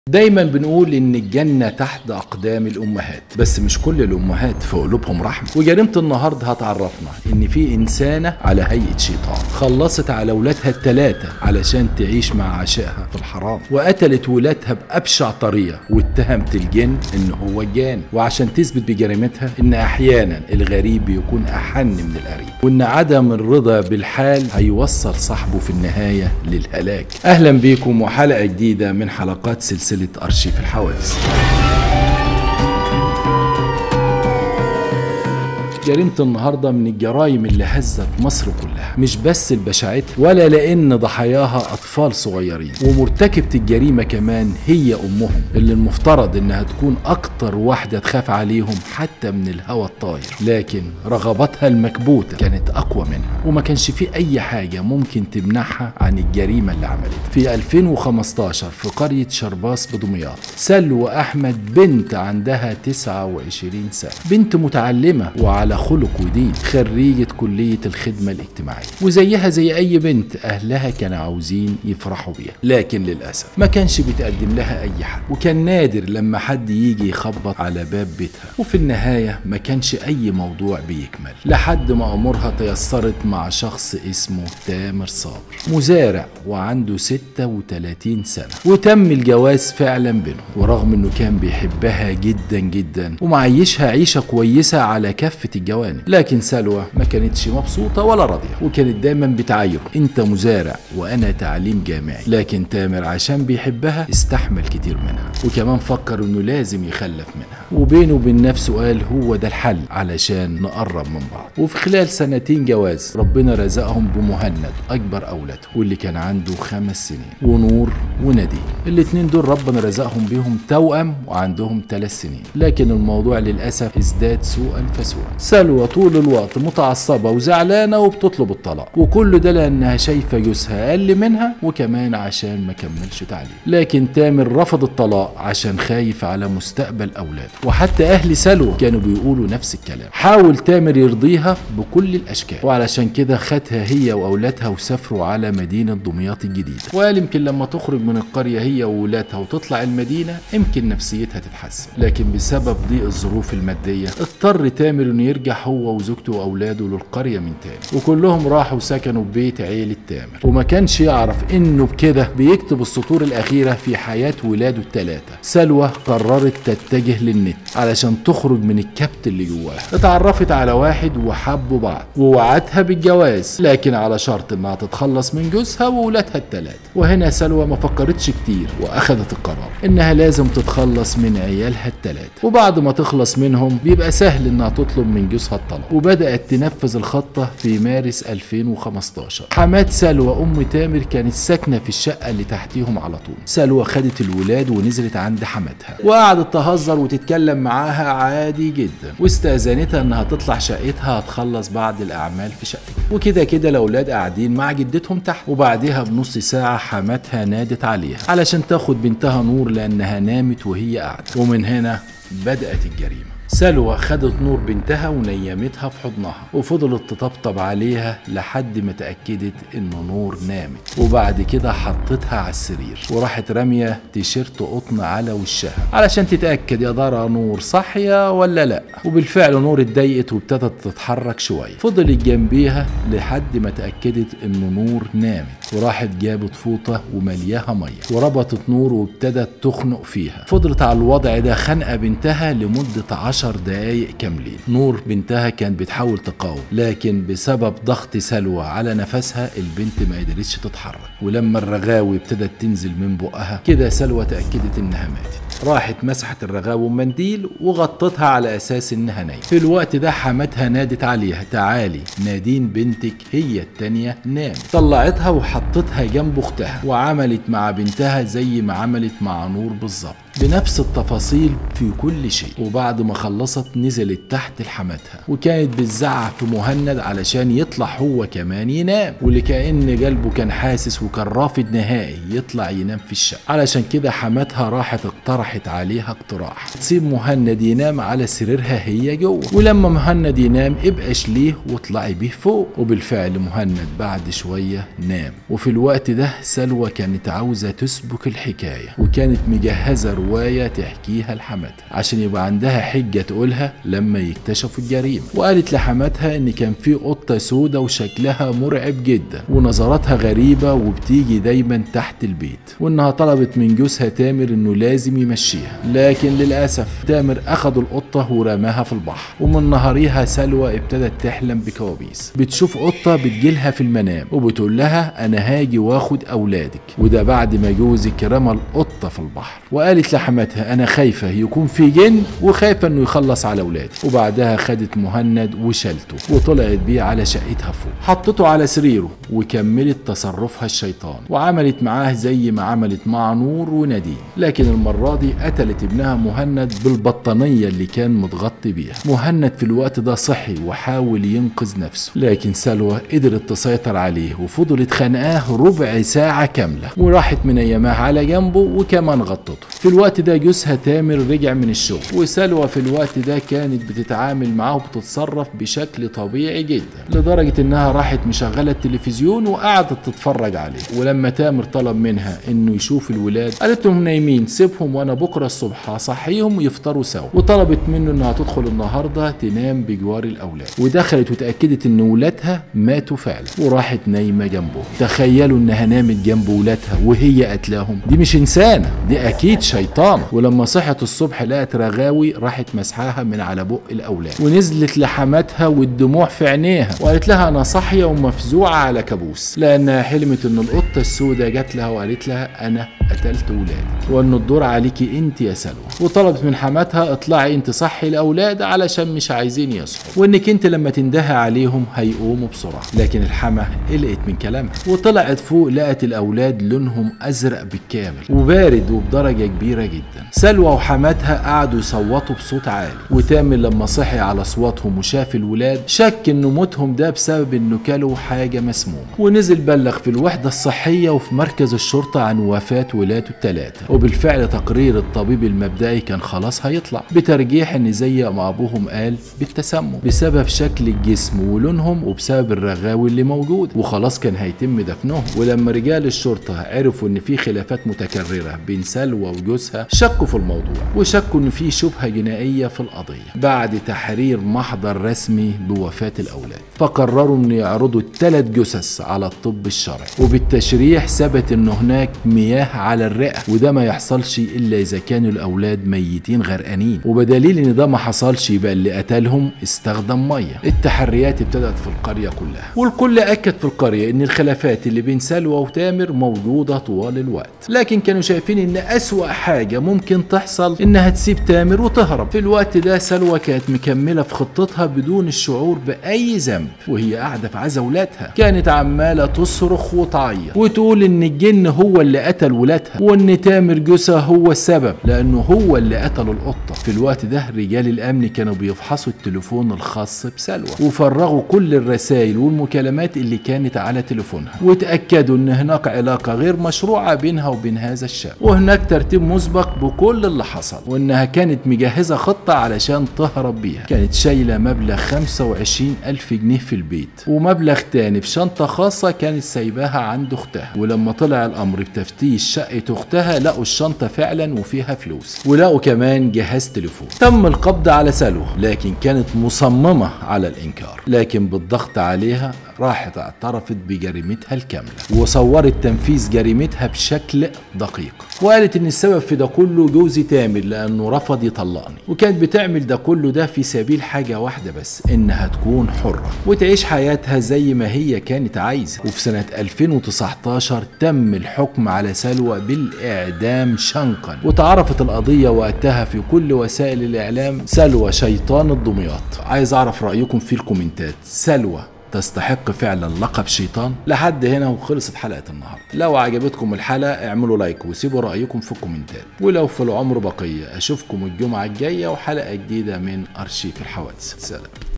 دايما بنقول ان الجنة تحت اقدام الامهات بس مش كل الامهات في قلوبهم رحمة وجريمة النهاردة هتعرفنا ان في انسانة على هيئة شيطان خلصت على ولادها التلاتة علشان تعيش مع عشائها في الحرام وقتلت ولادها بابشع طريقة واتهمت الجن ان هو الجاني وعشان تثبت بجريمتها ان احيانا الغريب بيكون احن من القريب وان عدم الرضا بالحال هيوصل صاحبه في النهاية للهلاك اهلا بيكم وحلقة جديدة من حلقات سلسلة أرشيف الحوادث جريمة النهاردة من الجرائم اللي هزت مصر كلها مش بس البشاعتها ولا لأن ضحاياها أطفال صغيرين ومرتكبة الجريمة كمان هي أمهم اللي المفترض إنها تكون أكتر واحدة تخاف عليهم حتى من الهوى الطاير لكن رغباتها المكبوتة كانت أقوى منها وما كانش في أي حاجة ممكن تمنعها عن الجريمة اللي عملتها في 2015 في قرية شرباس بدمياط سلوى أحمد بنت عندها 29 سنة بنت متعلمة وعلى خلق ودين خريجة كلية الخدمة الاجتماعية وزيها زي أي بنت أهلها كانوا عاوزين يفرحوا بيها لكن للأسف ما كانش بيتقدم لها أي حد وكان نادر لما حد يجي يخبط على باب بيتها وفي النهاية ما كانش أي موضوع بيكمل لحد ما أمورها تيسرت مع شخص اسمه تامر صابر مزارع وعنده 36 سنة وتم الجواز فعلا بينهم ورغم انه كان بيحبها جدا جدا ومعيشها عيشة كويسة على كافة الجوانب لكن سلوى ما كانتش مبسوطة ولا راضية وكانت دايما بتعايره انت مزارع وانا تعليم جامعي لكن تامر عشان بيحبها استحمل كتير منها وكمان فكر انه لازم يخلف منها وبينه وبين نفسه قال هو ده الحل علشان نقرب من بعض وفي خلال سنتين جواز ربنا رزقهم بمهند اكبر اولاده واللي كان عنده خمس سنين ونور ونديم الاتنين دول ربنا رزقهم بيهم توأم وعندهم ثلاث سنين لكن الموضوع للأسف ازداد سوءا فسوءا سلوى طول الوقت متعصبة وزعلانة وبتطلب الطلاق وكل ده لأنها شايفة جوزها أقل منها وكمان عشان ما كملش تعليم لكن تامر رفض الطلاق عشان خايف على مستقبل أولاده وحتى أهل سلوى كانوا بيقولوا نفس الكلام حاول تامر يرضيها بكل الأشكال وعلشان كده خدها هي وأولادها وسافروا على مدينة دمياط الجديدة وقال يمكن لما تخرج من القرية هي وولادها وتطلع المدينة يمكن نفسيتها تتحسن لكن بسبب ضيق الظروف المادية اضطر تامر انه يرجع هو وزوجته واولاده للقرية من تاني وكلهم راحوا سكنوا ببيت عيلة تامر وما كانش يعرف انه بكده بيكتب السطور الاخيرة في حياة ولاده الثلاثة سلوى قررت تتجه للنت علشان تخرج من الكبت اللي جواها اتعرفت على واحد وحبوا بعض ووعدها بالجواز لكن على شرط انها تتخلص من جوزها وولادها الثلاثة وهنا سلوى ما فكرتش كتير واخدت القرار انها لازم تتخلص من عيالها الثلاثة وبعد ما تخلص منهم بيبقى سهل انها تطلب من جوزها الطلاق وبدأت تنفذ الخطة في مارس 2015 حماد سلوى ام تامر كانت ساكنة في الشقة اللي تحتيهم على طول سلوى خدت الولاد ونزلت عند حماتها وقعدت تهزر وتتكلم معاها عادي جدا واستأذنتها انها تطلع شقتها هتخلص بعض الاعمال في شقتها وكده كده الاولاد قاعدين مع جدتهم تحت وبعدها بنص ساعة حماتها نادت عليها علشان تاخد بنتها نور لانها نامت وهي قاعدة ومن هنا بدأت الجريمة سلوى خدت نور بنتها ونيمتها في حضنها وفضلت تطبطب عليها لحد ما تأكدت ان نور نامت وبعد كده حطتها على السرير وراحت رامية تيشيرت قطن على وشها علشان تتأكد يا ترى نور صاحية ولا لا وبالفعل نور اتضايقت وابتدت تتحرك شوية فضلت جنبيها لحد ما تأكدت ان نور نامت وراحت جابت فوطة وملياها مية وربطت نور وابتدت تخنق فيها فضلت على الوضع ده خنقة بنتها لمدة عشر دقايق كاملين نور بنتها كانت بتحاول تقاوم لكن بسبب ضغط سلوى على نفسها البنت ما قدرتش تتحرك ولما الرغاوي ابتدت تنزل من بقها كده سلوى تأكدت انها ماتت راحت مسحت الرغاوي بمنديل وغطتها على اساس انها نايمه في الوقت ده حماتها نادت عليها تعالي نادين بنتك هي التانية نام طلعتها وحطتها جنب اختها وعملت مع بنتها زي ما عملت مع نور بالظبط بنفس التفاصيل في كل شيء وبعد ما خلصت نزلت تحت لحماتها وكانت بتزعق في مهند علشان يطلع هو كمان ينام واللي كأن قلبه كان حاسس وكان رافض نهائي يطلع ينام في الشقة علشان كده حماتها راحت اقترحت اقترحت عليها اقتراح تسيب مهند ينام على سريرها هي جوه ولما مهند ينام ابقى شليه واطلعي بيه فوق وبالفعل مهند بعد شويه نام وفي الوقت ده سلوى كانت عاوزه تسبك الحكايه وكانت مجهزه روايه تحكيها لحماتها عشان يبقى عندها حجه تقولها لما يكتشفوا الجريمه وقالت لحماتها ان كان في قطه سودة وشكلها مرعب جدا ونظراتها غريبه وبتيجي دايما تحت البيت وانها طلبت من جوزها تامر انه لازم يمشيها لكن للاسف تامر اخذ القطه ورماها في البحر ومن نهاريها سلوى ابتدت تحلم بكوابيس بتشوف قطه بتجيلها في المنام وبتقول لها انا هاجي واخد اولادك وده بعد ما جوزك رمى القطه في البحر وقالت لحماتها انا خايفه يكون في جن وخايفه انه يخلص على اولادي وبعدها خدت مهند وشالته وطلعت بيه على شقتها فوق حطته على سريره وكملت تصرفها الشيطان وعملت معاه زي ما عملت مع نور ونادين لكن المره دي قتلت ابنها مهند بالبطانيه اللي كان متغطي بيها مهند في الوقت ده صحي وحاول ينقذ نفسه لكن سلوى قدرت تسيطر عليه وفضلت خانقاه ربع ساعه كامله وراحت من ايامها على جنبه وكمان غطته في الوقت ده جوزها تامر رجع من الشغل وسلوى في الوقت ده كانت بتتعامل معاه وبتتصرف بشكل طبيعي جدا لدرجه انها راحت مشغله التلفزيون وقعدت تتفرج عليه ولما تامر طلب منها انه يشوف الولاد قالت لهم نايمين سيبهم وانا بكره الصبح هصحيهم ويفطروا سوا وطلبت منه انها تدخل النهارده تنام بجوار الاولاد ودخلت وتاكدت ان ولادها ماتوا فعلا وراحت نايمه جنبه تخيلوا انها نامت جنب ولادها وهي قتلاهم دي مش انسانه دي اكيد شيطانه ولما صحت الصبح لقت رغاوي راحت مسحاها من على بق الاولاد ونزلت لحماتها والدموع في عينيها وقالت لها انا صاحيه ومفزوعه على كابوس لانها حلمت ان القطه السوداء جت لها وقالت لها انا قتلت ولادك وان الدور عليكي انت يا سلوى وطلبت من حماتها اطلعي انت صحي الاولاد علشان مش عايزين يصحوا وانك انت لما تندهي عليهم هيقوموا بسرعه لكن الحما قلقت من كلامها وطلعت فوق لقت الاولاد لونهم ازرق بالكامل وبارد وبدرجه كبيره جدا سلوى وحماتها قعدوا يصوتوا بصوت عالي وتامر لما صحي على اصواتهم وشاف الولاد شك ان موتهم ده بسبب انه كلوا حاجه مسمومه ونزل بلغ في الوحده الصحيه وفي مركز الشرطه عن وفاه ولاده الثلاثه وبالفعل تقرير الطبيب المبدئي كان خلاص هيطلع بترجيح ان زي ما ابوهم قال بالتسمم بسبب شكل الجسم ولونهم وبسبب الرغاوي اللي موجود وخلاص كان هيتم دفنهم ولما رجال الشرطه عرفوا ان في خلافات متكرره بين سلوى وجوزها شكوا في الموضوع وشكوا ان في شبهه جنائيه في القضيه بعد تحرير محضر رسمي بوفاه الاولاد فقرروا ان يعرضوا الثلاث جثث على الطب الشرعي وبالتشريح ثبت ان هناك مياه على الرئه وده ما يحصلش الا اذا كانوا الاولاد ميتين غرقانين وبدليل ان ده ما حصلش يبقى اللي قتلهم استخدم ميه التحريات ابتدت في القريه كلها والكل اكد في القريه ان الخلافات اللي بين سلوى وتامر موجوده طوال الوقت لكن كانوا شايفين ان اسوا حاجه ممكن تحصل انها تسيب تامر وتهرب في الوقت ده سلوى كانت مكمله في خطتها بدون الشعور باي ذنب وهي قاعده في عزا ولادها كانت عماله تصرخ وتعيط وتقول ان الجن هو اللي قتل ولادها وان تامر جوزها هو السبب لانه هو اللي قتل القطه في الوقت ده رجال الامن كانوا بيفحصوا التليفون الخاص بسلوى وفرغوا كل الرسائل والمكالمات اللي كانت على تليفونها وتاكدوا ان هناك علاقه غير مشروعه بينها وبين هذا الشاب وهناك ترتيب مسبق بكل اللي حصل وانها كانت مجهزه خطه علشان تهرب بيها كانت شايله مبلغ 25 الف جنيه في البيت ومبلغ تاني في شنطه خاصه كانت سايباها عند اختها ولما طلع الامر بتفتيش شقه اختها لقوا الشنطه فعلا وفيها فلوس ولقوا كمان جهاز تليفون تم القبض على سلوى لكن كانت مصممه على الانكار لكن بالضغط عليها راحت اعترفت بجريمتها الكامله وصورت تنفيذ جريمتها بشكل دقيق وقالت ان السبب في ده كله جوزي تامر لانه رفض يطلقني وكانت بتعمل ده كله ده في سبيل حاجه واحده بس انها تكون حره وتعيش حياتها زي ما هي كانت عايزه وفي سنه 2019 تم الحكم على سلوى بالاعدام شنقا وتعرفت القضيه وقتها في كل وسائل الاعلام سلوى شيطان الدمياط عايز اعرف رايكم في الكومنتات سلوى تستحق فعلا لقب شيطان لحد هنا وخلصت حلقه النهارده لو عجبتكم الحلقه اعملوا لايك وسيبوا رايكم في الكومنتات ولو في العمر بقيه اشوفكم الجمعه الجايه وحلقه جديده من ارشيف الحوادث سلام